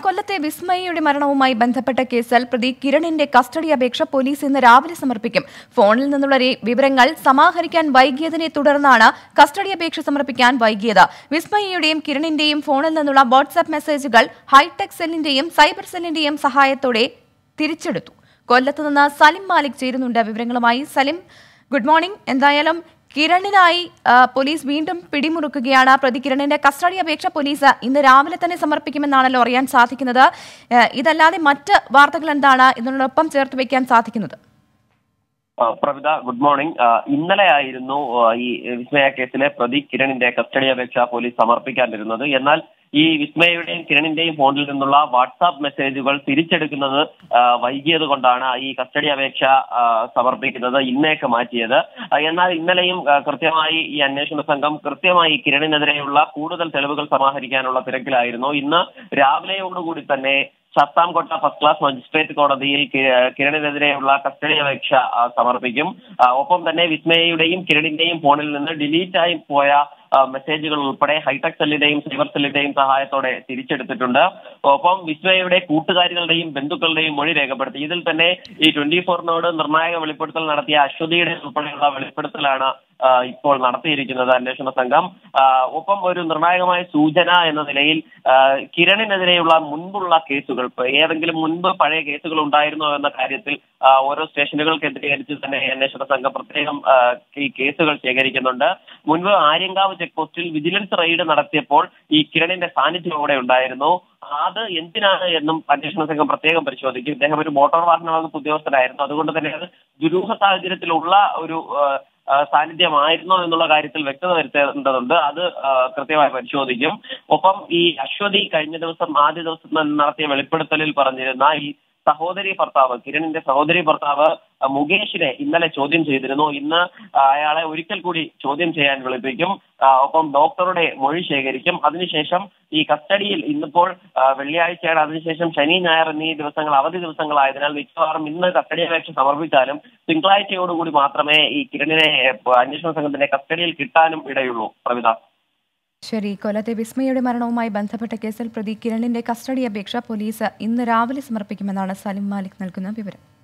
കൊല്ലത്തെ വിസ്മയയുടെ മരണവുമായി ബന്ധപ്പെട്ട കേസിൽ പ്രതി കിരണിന്റെ കസ്റ്റഡി അപേക്ഷ പോലീസ് ഇന്ന് രാവിലെ സമർപ്പിക്കും ഫോണിൽ നിന്നുള്ള രെ- വിവരങ്ങൾ സമാഹരിക്കാൻ വൈകിയതിനെ തുടർന്നാണ് കസ്റ്റഡി അപേക്ഷ സമർപ്പിക്കാൻ വൈകിയത് വിസ്മയയുടെയും കിരണിന്റെയും ഫോണിൽ നിന്നുള്ള വാട്സാപ്പ് മെസ്സേജുകൾ ഹൈടെക് സെല്ലിന്റെയും സൈബർ സെല്ലിന്റെയും സഹായത്തോടെ തിരിച്ചെടുത്തു കൊല്ലത്ത് നിന്ന് സലിം മാലിക് ചേരുന്നുണ്ട് വിവരങ്ങളുമായി സലിം ഗുഡ് മോർണിംഗ് എന്തായാലും കിരണിനായി ആ, പോലീസ് വീണ്ടും പിടിമുറുക്കുകയാണ് പ്രതി കിരണിന്റെ കസ്റ്റഡി അപേക്ഷ പോലീസ് ഇന്ന് രാവിലെ തന്നെ സമർപ്പിക്കുമെന്നാണല്ലോ അറിയാൻ സാധിക്കുന്നത് ആ, ഇതല്ലാതെ മറ്റ് വാർത്തകൾ എന്താണ് ഇതിനോടൊപ്പം ചേർത്ത് വെക്കാൻ സാധിക്കുന്നത് ആ, പ്രവിത ഗുഡ് മോർണിംഗ് ആ, ഇന്നലെ ആയിരുന്നു ആ, ഈ വിസ്മയ കേസിലെ പ്രതി കിരണിന്റെ കസ്റ്റഡി അപേക്ഷ പോലീസ് സമർപ്പിക്കാനിരുന്നത് എന്നാൽ ഈ വിസ്മയയുടെയും കിരണിന്റെയും ഫോണിൽ നിന്നുള്ള വാട്സാപ്പ് മെസ്സേജുകൾ തിരിച്ചെടുക്കുന്നത് ആ, വൈകിയത് കൊണ്ടാണ് ഈ കസ്റ്റഡി അപേക്ഷ ആ, സമർപ്പിക്കുന്നത് ഇന്നേക്ക് മാറ്റിയത് ആ, എന്നാൽ ഇന്നലെയും ആ, കൃത്യമായി ഈ അന്വേഷണ സംഘം കൃത്യമായി കിരണിനെതിരെയുള്ള കൂടുതൽ തെളിവുകൾ സമാഹരിക്കാനുള്ള തിരക്കിലായിരുന്നു ഇന്ന് രാവിലെയോടുകൂടി തന്നെ ശാസ്താംകോട്ട ഫസ്റ്റ് ക്ലാസ് മജിസ്ട്രേറ്റ് കോടതിയിൽ കി- കിരണിനെതിരെയുള്ള കസ്റ്റഡി അപേക്ഷ ആ, സമർപ്പിക്കും ആ, ഒപ്പം തന്നെ വിസ്മയയുടെയും കിരണിന്റെയും ഫോണിൽ നിന്ന് ഡിലീറ്റ് ആയി പോയ ആ, മെസ്സേജുകൾ ഉൾപ്പെടെ ഹൈടെക് സെല്ലിന്റെയും സൈബർ സെല്ലിന്റെയും സഹായത്തോടെ തിരിച്ചെടുത്തിട്ടുണ്ട് ഒപ്പം വിസ്മയയുടെ കൂട്ടുകാരികളുടെയും ബന്ധുക്കളുടെയും മൊഴി രേഖപ്പെടുത്തി ഇതിൽ തന്നെ ഈ ട്വന്റി ഫോറിനോട് നിർണായക വെളിപ്പെടുത്തൽ നടത്തിയ അശ്വതിയുടെ ഉൾപ്പെടെയുള്ള വെളിപ്പെടുത്തലാണ് ആ, ഇപ്പോൾ നടത്തിയിരിക്കുന്നത് അന്വേഷണ സംഘം ആ, ഒപ്പം ഒരു നിർണായകമായ സൂചന എന്ന നിലയിൽ ആ, കിരണിനെതിരെയുള്ള മുൻപുള്ള കേസുകൾ ഇപ്പൊ ഏതെങ്കിലും മുൻപ് പഴയ കേസുകൾ ഉണ്ടായിരുന്നോ എന്ന കാര്യത്തിൽ ആ, ഓരോ സ്റ്റേഷനുകൾ കേന്ദ്രീകരിച്ച് തന്നെ അന്വേഷണ സംഘം പ്രത്യേകം ആ, ഈ കേസുകൾ ശേഖരിക്കുന്നുണ്ട് മുൻപ് ആര്യങ്കാവ് ചെക്ക് പോസ്റ്റിൽ വിജിലൻസ് റെയ്ഡ് നടത്തിയപ്പോൾ ഈ കിരണിന്റെ സാന്നിധ്യം അവിടെ ഉണ്ടായിരുന്നു അത് എന്തിനാണ് എന്നും അന്വേഷണ സംഘം പ്രത്യേകം പരിശോധിക്കും ഇദ്ദേഹം ഒരു മോട്ടോർ വാഹന വകുപ്പ് ഉദ്യോഗസ്ഥനായിരുന്നു അതുകൊണ്ട് തന്നെ അത് ദുരൂഹ സാഹചര്യത്തിലുള്ള ഒരു ആ, ആ, സാന്നിധ്യമായിരുന്നോ എന്നുള്ള കാര്യത്തിൽ വ്യക്തത വരുത്തേണ്ടതുണ്ട് അത് ആ, കൃത്യമായി പരിശോധിക്കും ഒപ്പം ഈ അശ്വതി കഴിഞ്ഞ ദിവസം ആദ്യ ദിവസം തന്നെ നടത്തിയ വെളിപ്പെടുത്തലിൽ പറഞ്ഞിരുന്ന ഈ സഹോദരി ഭർത്താവ് കിരണിന്റെ സഹോദരി ഭർത്താവ് ആ, മുകേഷിനെ ഇന്നലെ ചോദ്യം ചെയ്തിരുന്നു ഇന്ന് ആ, അയാളെ ഒരിക്കൽ കൂടി ചോദ്യം ചെയ്യാൻ വിളിപ്പിക്കും ആ, ഒപ്പം ഡോക്ടറുടെ മൊഴി ശേഖരിക്കും അതിനുശേഷം ഈ കസ്റ്റഡിയിൽ ഇന്നിപ്പോൾ ആ, വെള്ളിയാഴ്ചയാണ് അതിനുശേഷം ശനി ഞായർ എന്നീ ദിവസങ്ങൾ അവധി ദിവസങ്ങളായതിനാൽ മിക്കവാറും ഇന്ന് കസ്റ്റഡി അപേക്ഷ സമർപ്പിച്ചാലും തിങ്കളാഴ്ചയോടുകൂടി മാത്രമേ ഈ കിരണിനെ ഏ, അന്വേഷണ സംഘത്തിന്റെ കസ്റ്റഡിയിൽ കിട്ടാനും ഇടയുള്ളൂ പ്രവിത ശരി കൊല്ലത്തെ വിസ്മയയുടെ മരണവുമായി ബന്ധപ്പെട്ട കേസിൽ പ്രതി കിരണിന്റെ കസ്റ്റഡി അപേക്ഷ പോലീസ് ഇന്ന് രാവിലെ സമർപ്പിക്കുമെന്നാണ് സലിം മാലിക് നൽകുന്ന വിവരം